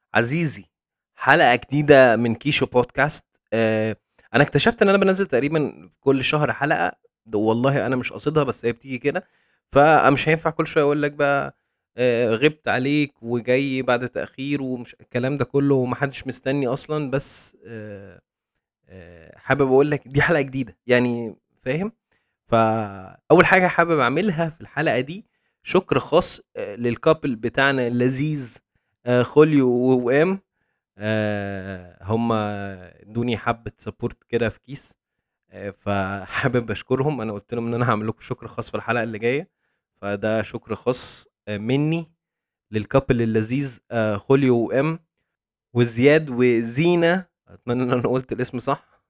عزيزي حلقة جديدة من كيشو بودكاست آه انا اكتشفت ان انا بنزل تقريبا كل شهر حلقة ده والله انا مش قاصدها بس هي بتيجي كده فمش هينفع كل شوية اقول لك بقى آه غبت عليك وجاي بعد تأخير ومش الكلام ده كله ومحدش مستني اصلا بس آه آه حابب اقول لك دي حلقة جديدة يعني فاهم فاول حاجة حابب اعملها في الحلقة دي شكر خاص آه، للكابل بتاعنا اللذيذ آه، خوليو ووام آه، هم ادوني حبه سبورت كده في كيس آه، فحابب اشكرهم انا قلت لهم ان انا هعمل لكم شكر خاص في الحلقه اللي جايه فده شكر خاص آه، مني للكابل اللذيذ آه، خوليو وام وزياد وزينه اتمنى ان انا قلت الاسم صح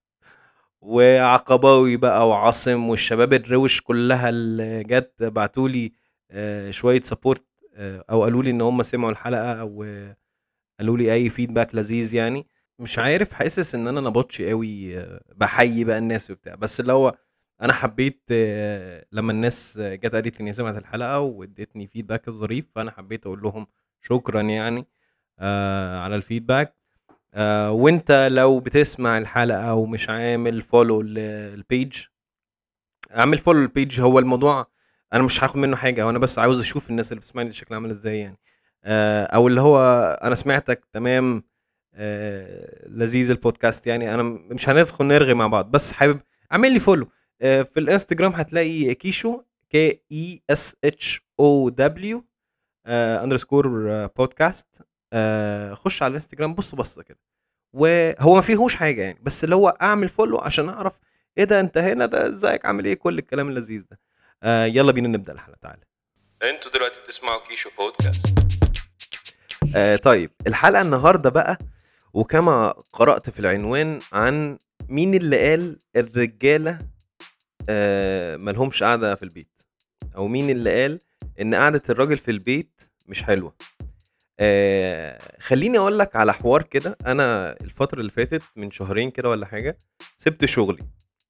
وعقباوي بقى وعاصم والشباب الروش كلها اللي جت بعتولي آه، شويه سبورت او قالوا لي ان هم سمعوا الحلقه او قالوا لي اي فيدباك لذيذ يعني مش عارف حاسس ان انا نبطشي قوي آه، بحيي بقى الناس وبتاع بس اللي هو انا حبيت آه، لما الناس جت قالت ان هي سمعت الحلقه وادتني فيدباك ظريف فانا حبيت اقول لهم شكرا يعني آه على الفيدباك آه وانت لو بتسمع الحلقه ومش عامل فولو للبيج اعمل فولو للبيج هو الموضوع انا مش هاخد منه حاجه وانا بس عاوز اشوف الناس اللي بتسمعني دي شكلها عامل ازاي يعني آه، او اللي هو انا سمعتك تمام آه، لذيذ البودكاست يعني انا مش هندخل نرغي مع بعض بس حابب اعمل لي فولو آه، في الانستجرام هتلاقي كيشو كي اي اس اتش او دبليو اندرسكور بودكاست خش على الانستجرام بص بصه كده وهو ما فيهوش حاجه يعني بس اللي هو اعمل فولو عشان اعرف ايه ده انت هنا ده ازيك عامل ايه كل الكلام اللذيذ ده آه يلا بينا نبدا الحلقه تعالى انتوا دلوقتي بتسمعوا كيشو بودكاست آه طيب الحلقه النهارده بقى وكما قرات في العنوان عن مين اللي قال الرجاله آه ملهمش قاعده في البيت او مين اللي قال ان قعده الراجل في البيت مش حلوه آه خليني اقول لك على حوار كده انا الفتره اللي فاتت من شهرين كده ولا حاجه سبت شغلي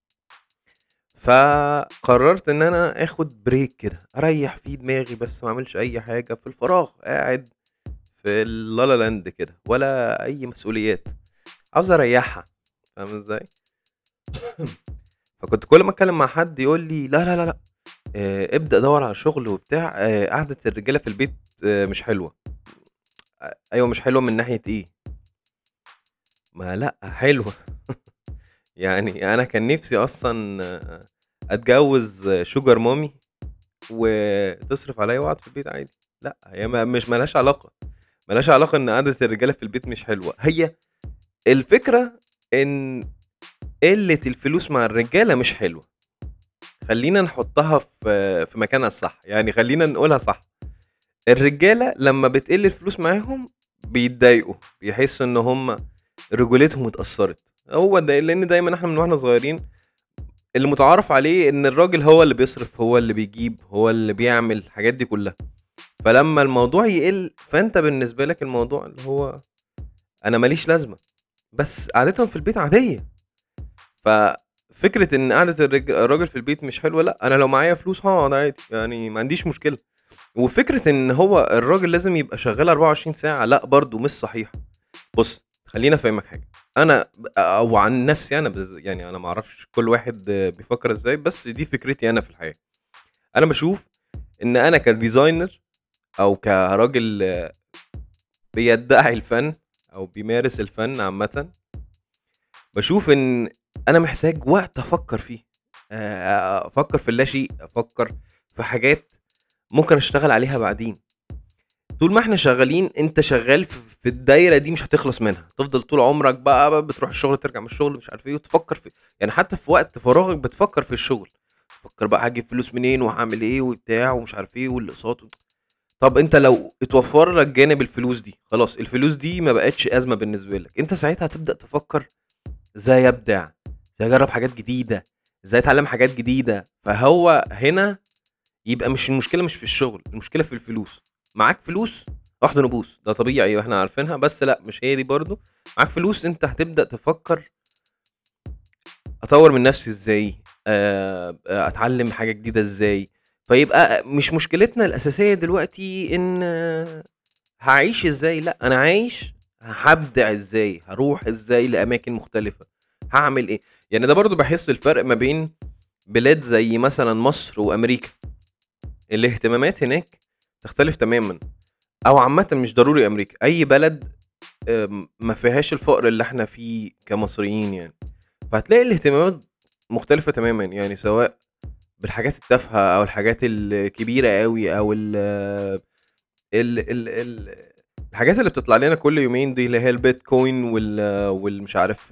فقررت ان انا اخد بريك كده اريح فيه دماغي بس ما اعملش اي حاجه في الفراغ قاعد في اللالا لاند كده ولا اي مسؤوليات عاوز اريحها فاهم ازاي فكنت كل ما اتكلم مع حد يقول لي لا لا لا لا آه ابدا دور على شغل وبتاع آه قعده الرجاله في البيت آه مش حلوه آه ايوه مش حلوه من ناحيه ايه ما لا حلوه يعني انا كان نفسي اصلا آه، اتجوز شوجر مامي وتصرف عليا واقعد في البيت عادي لا هي ما مش ملهاش علاقه ملهاش علاقه ان قعده الرجاله في البيت مش حلوه هي الفكره ان قله الفلوس مع الرجاله مش حلوه خلينا نحطها في في مكانها الصح يعني خلينا نقولها صح الرجاله لما بتقل الفلوس معاهم بيتضايقوا بيحسوا ان هم رجولتهم اتاثرت هو ده لان دايما احنا من واحنا صغيرين اللي متعارف عليه ان الراجل هو اللي بيصرف هو اللي بيجيب هو اللي بيعمل الحاجات دي كلها فلما الموضوع يقل فانت بالنسبه لك الموضوع اللي هو انا ماليش لازمه بس قعدتهم في البيت عاديه ففكره ان قعده الراجل في البيت مش حلوه لا انا لو معايا فلوس هقعد عادي يعني ما عنديش مشكله وفكره ان هو الراجل لازم يبقى شغال 24 ساعه لا برضو مش صحيح بص خلينا افهمك حاجه انا او عن نفسي انا بز... يعني انا ما اعرفش كل واحد بيفكر ازاي بس دي فكرتي انا في الحياه انا بشوف ان انا كديزاينر او كراجل بيدعي الفن او بيمارس الفن عامه بشوف ان انا محتاج وقت افكر فيه افكر في اللاشيء افكر في حاجات ممكن اشتغل عليها بعدين طول ما احنا شغالين انت شغال في الدايره دي مش هتخلص منها تفضل طول عمرك بقى بتروح الشغل ترجع من الشغل مش عارف ايه وتفكر في يعني حتى في وقت فراغك بتفكر في الشغل تفكر بقى هجيب فلوس منين وهعمل ايه وبتاع ومش عارف ايه والاقساط طب انت لو اتوفر لك جانب الفلوس دي خلاص الفلوس دي ما بقتش ازمه بالنسبه لك انت ساعتها هتبدا تفكر ازاي ابدع ازاي اجرب حاجات جديده ازاي اتعلم حاجات جديده فهو هنا يبقى مش المشكله مش في الشغل المشكله في الفلوس معاك فلوس احضن وبوس ده طبيعي واحنا عارفينها بس لا مش هي دي برضو معاك فلوس انت هتبدا تفكر اطور من نفسي ازاي آه، اتعلم حاجه جديده ازاي فيبقى مش مشكلتنا الاساسيه دلوقتي ان هعيش ازاي لا انا عايش هبدع ازاي هروح ازاي لاماكن مختلفه هعمل ايه يعني ده برضو بحس الفرق ما بين بلاد زي مثلا مصر وامريكا الاهتمامات هناك تختلف تماما او عامه مش ضروري امريكا اي بلد ما فيهاش الفقر اللي احنا فيه كمصريين يعني فهتلاقي الاهتمامات مختلفه تماما يعني سواء بالحاجات التافهه او الحاجات الكبيره قوي او ال ال ال ال الحاجات اللي بتطلع لنا كل يومين دي اللي هي البيتكوين وال والمش عارف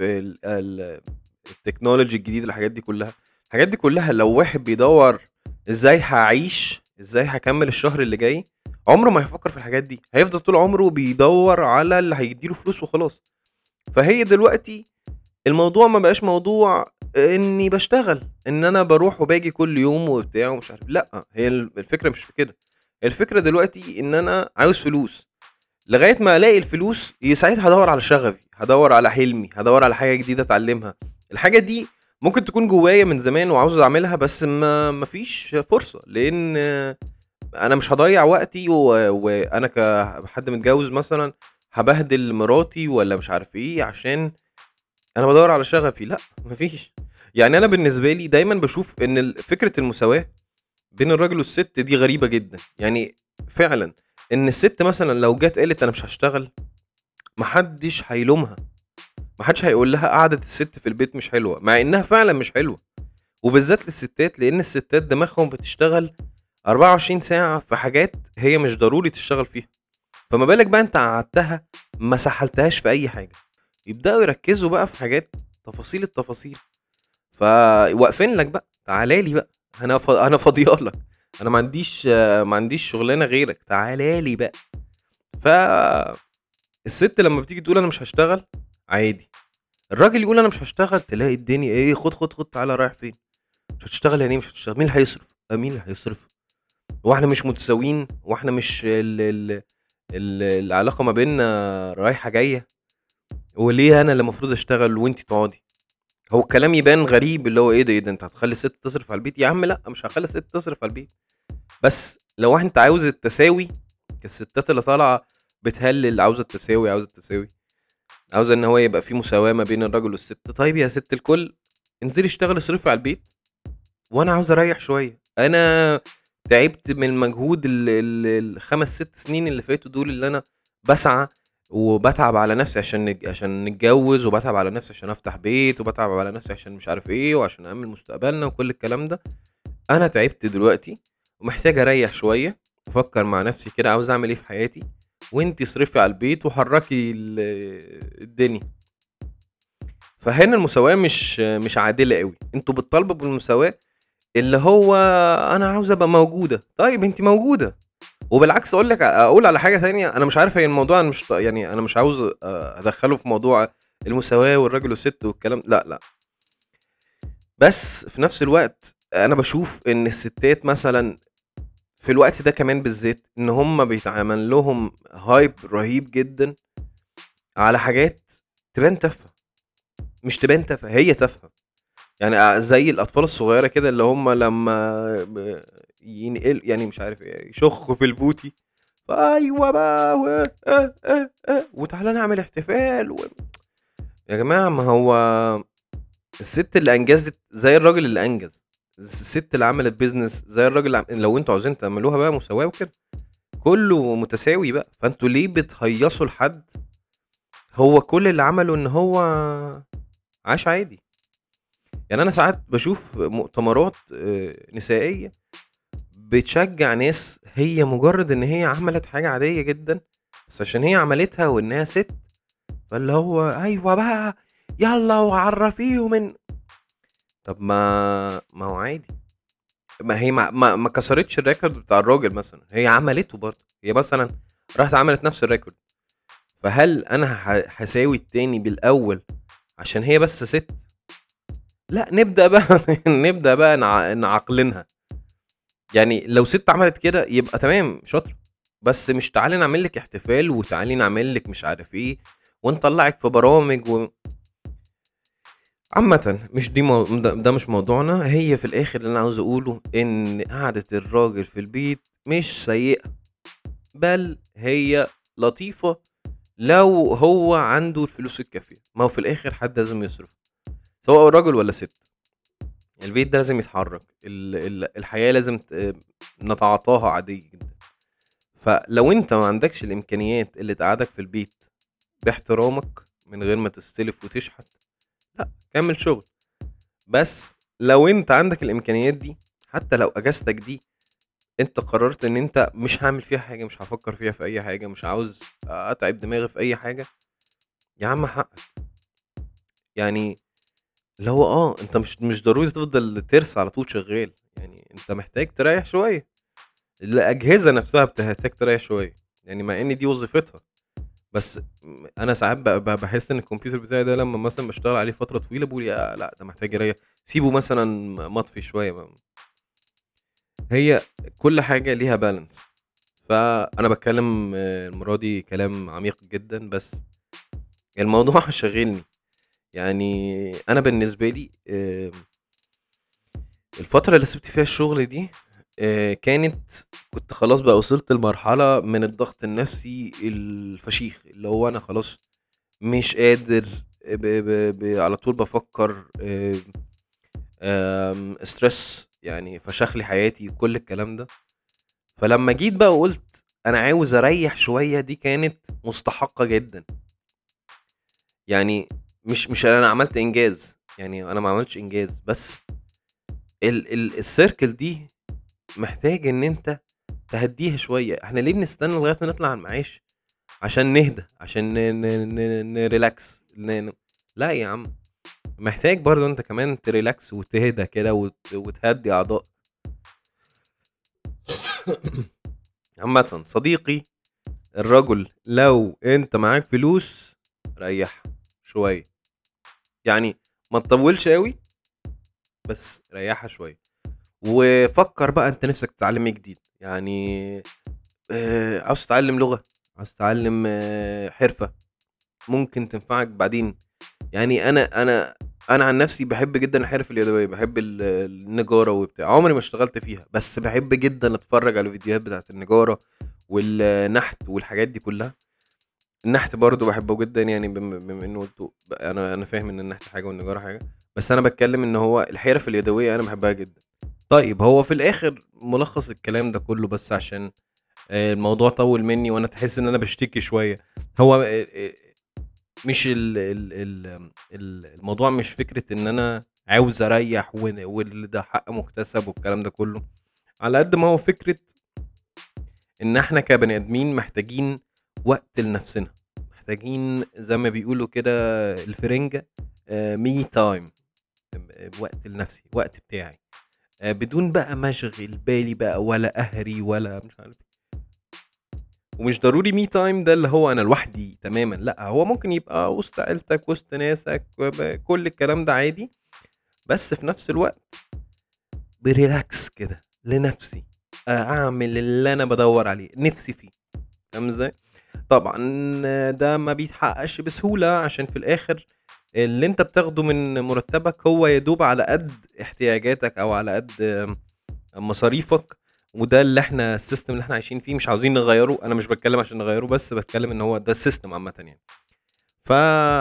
التكنولوجي الجديد الحاجات دي كلها الحاجات دي كلها لو واحد بيدور ازاي هعيش ازاي هكمل الشهر اللي جاي عمره ما هيفكر في الحاجات دي هيفضل طول عمره بيدور على اللي هيديله فلوس وخلاص فهي دلوقتي الموضوع ما بقاش موضوع اني بشتغل ان انا بروح وباجي كل يوم وبتاع ومش عارف لا هي الفكره مش في كده الفكره دلوقتي ان انا عاوز فلوس لغايه ما الاقي الفلوس ساعتها هدور على شغفي هدور على حلمي هدور على حاجه جديده اتعلمها الحاجه دي ممكن تكون جوايا من زمان وعاوز اعملها بس ما مفيش فرصه لان انا مش هضيع وقتي و... وانا كحد متجوز مثلا هبهدل مراتي ولا مش عارف ايه عشان انا بدور على شغفي لا مفيش يعني انا بالنسبه لي دايما بشوف ان فكره المساواه بين الراجل والست دي غريبه جدا يعني فعلا ان الست مثلا لو جت قالت انا مش هشتغل محدش هيلومها محدش هيقول لها قعده الست في البيت مش حلوه مع انها فعلا مش حلوه وبالذات للستات لان الستات دماغهم بتشتغل 24 ساعه في حاجات هي مش ضروري تشتغل فيها فما بالك بقى انت قعدتها ما سحلتهاش في اي حاجه يبداوا يركزوا بقى في حاجات تفاصيل التفاصيل فواقفين لك بقى تعالى لي بقى انا ف... انا فاضيالك انا ما عنديش ما عنديش شغلانه غيرك تعالى لي بقى ف الست لما بتيجي تقول انا مش هشتغل عادي الراجل يقول انا مش هشتغل تلاقي الدنيا ايه خد خد خد تعالى رايح فين مش هتشتغل يعني مش هتشتغل مين اللي هيصرف آه، مين اللي هيصرف واحنا مش متساويين واحنا مش ال ال ال العلاقه ما بيننا رايحه جايه وليه انا اللي المفروض اشتغل وانت تقعدي هو الكلام يبان غريب اللي هو ايه ده ايه ده انت هتخلي الست تصرف على البيت يا عم لا مش هخلي الست تصرف على البيت بس لو انت عاوز التساوي الستات اللي طالعه بتهلل عاوزه التساوي عاوزه التساوي عاوزه ان هو يبقى في مساواه ما بين الراجل والست طيب يا ست الكل انزلي اشتغلي اصرفي على البيت وانا عاوز اريح شويه انا تعبت من المجهود الخمس ست سنين اللي فاتوا دول اللي انا بسعى وبتعب على نفسي عشان عشان نتجوز وبتعب على نفسي عشان افتح بيت وبتعب على نفسي عشان مش عارف ايه وعشان اامن مستقبلنا وكل الكلام ده انا تعبت دلوقتي ومحتاج اريح شويه افكر مع نفسي كده عاوز اعمل ايه في حياتي وانت اصرفي على البيت وحركي الدنيا فهنا المساواه مش مش عادله قوي انتوا بتطالبوا بالمساواه اللي هو انا عاوز ابقى موجوده طيب انت موجوده وبالعكس اقول لك اقول على حاجه ثانيه انا مش عارف هي الموضوع أنا مش يعني انا مش عاوز ادخله في موضوع المساواه والراجل والست والكلام لا لا بس في نفس الوقت انا بشوف ان الستات مثلا في الوقت ده كمان بالذات ان هم بيتعمل لهم هايب رهيب جدا على حاجات تبان تافهه مش تبان تافهه هي تافهه يعني زي الاطفال الصغيره كده اللي هم لما ينقل يعني مش عارف ايه يشخوا في البوتي ايوه بقى و... آه آه آه وتعالى نعمل احتفال و... يا جماعه ما هو الست اللي انجزت زي الراجل اللي انجز الست اللي عملت بيزنس زي الراجل اللي لو انتوا عاوزين تعملوها بقى مساواه وكده كله متساوي بقى فانتوا ليه بتهيصوا لحد هو كل اللي عمله ان هو عاش عادي يعني انا ساعات بشوف مؤتمرات آه، نسائيه بتشجع ناس هي مجرد ان هي عملت حاجه عاديه جدا بس عشان هي عملتها وانها ست فاللي هو ايوه بقى يلا وعرفيهم ان طب ما ما هو عادي ما هي ما, ما, ما كسرتش الريكورد بتاع الراجل مثلا هي عملته برضه هي مثلا راحت عملت نفس الريكورد فهل انا هساوي التاني بالاول عشان هي بس ست لا نبدا بقى نبدا بقى نعقلنها يعني لو ست عملت كده يبقى تمام شاطر بس مش تعالي نعمل لك احتفال وتعالي نعمل لك مش عارف ايه ونطلعك في برامج و... عامة مش دي مو... ده مش موضوعنا هي في الاخر اللي انا عاوز اقوله ان قعدة الراجل في البيت مش سيئة بل هي لطيفه لو هو عنده الفلوس الكافيه ما هو في الاخر حد لازم يصرف سواء راجل ولا ست البيت ده لازم يتحرك الحياه لازم نتعاطاها عادي جدا فلو انت ما عندكش الامكانيات اللي تقعدك في البيت باحترامك من غير ما تستلف وتشحت لا كمل شغل بس لو انت عندك الامكانيات دي حتى لو اجازتك دي انت قررت ان انت مش هعمل فيها حاجه مش هفكر فيها في اي حاجه مش عاوز اتعب دماغي في اي حاجه يا عم حقك يعني اللي هو اه انت مش مش ضروري تفضل ترس على طول شغال يعني انت محتاج تريح شويه الاجهزه نفسها بتحتاج تريح شويه يعني مع ان دي وظيفتها بس انا ساعات بحس ان الكمبيوتر بتاعي ده لما مثلا بشتغل عليه فتره طويله بقول يا لا ده محتاج يريح سيبه مثلا مطفي شويه هي كل حاجه ليها بالانس فانا بتكلم المره دي كلام عميق جدا بس الموضوع شاغلني يعني انا بالنسبه لي الفتره اللي سبت فيها الشغل دي آه، كانت كنت خلاص بقى وصلت لمرحلة من الضغط النفسي الفشيخ اللي هو أنا خلاص مش قادر ب ب ب على طول بفكر ستريس يعني فشخ لي حياتي وكل الكلام ده فلما جيت بقى وقلت انا عاوز اريح شويه دي كانت مستحقه جدا يعني مش مش انا عملت انجاز يعني انا ما عملتش انجاز بس ال ال السيركل دي محتاج ان انت تهديها شويه احنا ليه بنستنى لغايه ما نطلع على المعاش عشان نهدى عشان نريلاكس لا يا عم محتاج برضه انت كمان تريلاكس وتهدى كده وتهدي اعضاء عامة صديقي الرجل لو انت معاك فلوس ريح شوية يعني ما تطولش قوي بس ريحها شوية وفكر بقى انت نفسك تتعلم ايه جديد يعني آه عاوز تتعلم لغه عاوز تتعلم آه حرفه ممكن تنفعك بعدين يعني انا انا انا عن نفسي بحب جدا الحرف اليدويه بحب النجاره وبتاع عمري ما اشتغلت فيها بس بحب جدا اتفرج على الفيديوهات بتاعت النجاره والنحت والحاجات دي كلها النحت برضو بحبه جدا يعني بما انه قلت انا انا فاهم ان النحت حاجه والنجاره حاجه بس انا بتكلم ان هو الحرف اليدويه انا بحبها جدا طيب هو في الاخر ملخص الكلام ده كله بس عشان آه، الموضوع طول مني وانا تحس ان انا بشتكي شويه هو آه، آه، مش ال ال الموضوع مش فكره ان انا عاوز اريح واللي ده حق مكتسب والكلام ده كله على قد ما هو فكره ان احنا كبني ادمين محتاجين وقت لنفسنا محتاجين زي ما بيقولوا كده الفرنجه مي تايم وقت لنفسي وقت بتاعي آه، بدون بقى ما اشغل بالي بقى ولا اهري ولا مش عارف إيه. ومش ضروري مي تايم ده اللي هو انا لوحدي تماما لا هو ممكن يبقى وسط عيلتك وسط ناسك كل الكلام ده عادي بس في نفس الوقت بريلاكس كده لنفسي اعمل اللي انا بدور عليه نفسي فيه فاهم ازاي طبعا ده ما بيتحققش بسهوله عشان في الاخر اللي انت بتاخده من مرتبك هو يدوب على قد احتياجاتك او على قد مصاريفك وده اللي احنا السيستم اللي احنا عايشين فيه مش عاوزين نغيره انا مش بتكلم عشان نغيره بس بتكلم ان هو ده السيستم عامه يعني ف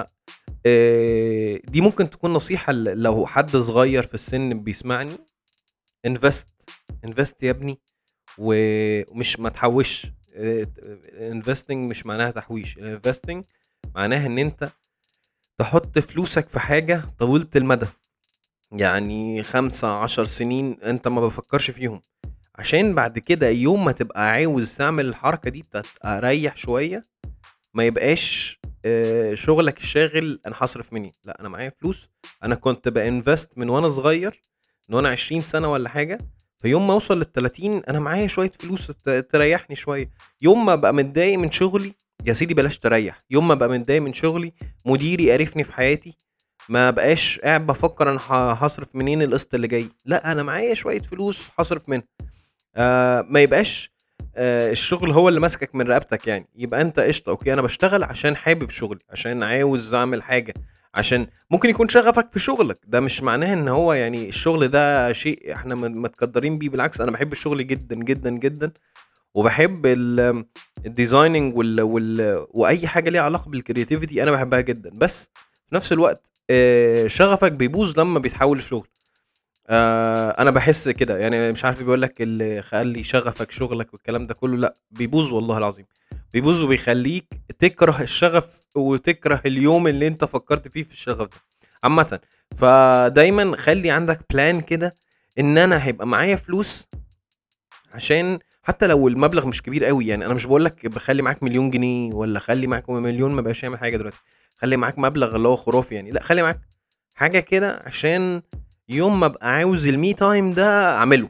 آه، دي ممكن تكون نصيحه لو حد صغير في السن بيسمعني انفست انفست يا ابني ومش ما تحوش انفستنج مش معناها تحويش انفستنج معناها ان انت تحط فلوسك في حاجة طويلة المدى يعني خمسة عشر سنين انت ما بفكرش فيهم عشان بعد كده يوم ما تبقى عاوز تعمل الحركة دي بتاعت اريح شوية ما يبقاش آه، شغلك الشاغل انا هصرف مني لا انا معايا فلوس انا كنت بانفست من وانا صغير من وانا 20 سنه ولا حاجه فيوم ما اوصل لل 30 انا معايا شويه فلوس تريحني شويه يوم ما ابقى متضايق من شغلي يا سيدي بلاش تريح يوم ما ابقى متضايق من شغلي مديري قرفني في حياتي ما بقاش قاعد بفكر انا هصرف منين القسط اللي جاي لا انا معايا شويه فلوس هصرف منها آه ما يبقاش آه الشغل هو اللي ماسكك من رقبتك يعني يبقى انت قشطه اوكي انا بشتغل عشان حابب شغلي عشان عاوز اعمل حاجه عشان ممكن يكون شغفك في شغلك ده مش معناه ان هو يعني الشغل ده شيء احنا متقدرين بيه بالعكس انا بحب الشغل جدا جدا جدا وبحب الديزايننج وال... وال... واي حاجه ليها علاقه بالكرياتيفيتي انا بحبها جدا بس في نفس الوقت آه، شغفك بيبوظ لما بيتحول لشغل آه انا بحس كده يعني مش عارف بيقول لك اللي خلي شغفك شغلك والكلام ده كله لا بيبوظ والله العظيم بيبوظ وبيخليك تكره الشغف وتكره اليوم اللي انت فكرت فيه في الشغف ده عامه فدايما خلي عندك بلان كده ان انا هيبقى معايا فلوس عشان حتى لو المبلغ مش كبير قوي يعني انا مش بقول لك بخلي معاك مليون جنيه ولا خلي معاك مليون ما بقاش يعمل حاجه دلوقتي خلي معاك مبلغ اللي هو خرافي يعني لا خلي معاك حاجه كده عشان يوم ما ابقى عاوز المي تايم ده اعمله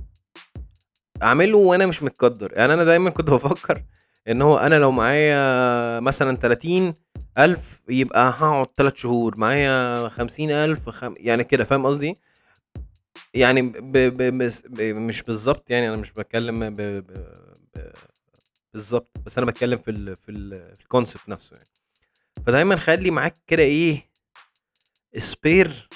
اعمله وانا مش متقدر يعني انا دايما كنت بفكر ان هو انا لو معايا مثلا 30 الف يبقى هقعد 3 شهور معايا 50 الف خم... يعني كده فاهم قصدي يعني ب... ب... ب... مش بالظبط يعني انا مش بتكلم ب... ب... ب... بالظبط بس انا بتكلم في ال... في ال... في الكونسبت نفسه يعني فدايما خلي معاك كده ايه سبير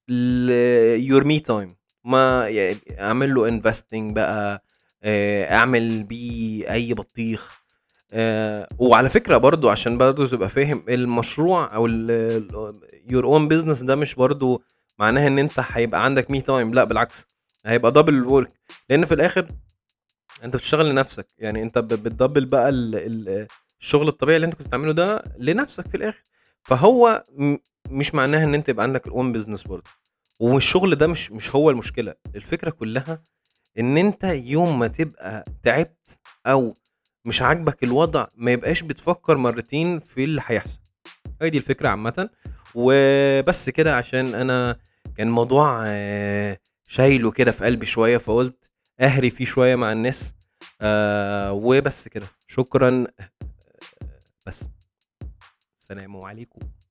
يور مي تايم ما يعني اعمل له انفستنج بقى آه، اعمل بيه اي بطيخ آه وعلى فكره برضو عشان برضو تبقى فاهم المشروع او يور اون بزنس ده مش برضو معناها ان انت هيبقى عندك مي تايم لا بالعكس هيبقى دبل ورك لان في الاخر انت بتشتغل لنفسك يعني انت بتدبل بقى الشغل الطبيعي اللي انت كنت بتعمله ده لنفسك في الاخر فهو مش معناها ان انت يبقى عندك الاون بزنس برضه والشغل ده مش مش هو المشكله الفكره كلها ان انت يوم ما تبقى تعبت او مش عاجبك الوضع ما يبقاش بتفكر مرتين في اللي هيحصل هي دي الفكره عامه وبس كده عشان انا كان موضوع آه، شايله كده في قلبي شويه فقلت اهري فيه شويه مع الناس آه وبس كده شكرا بس السلام عليكم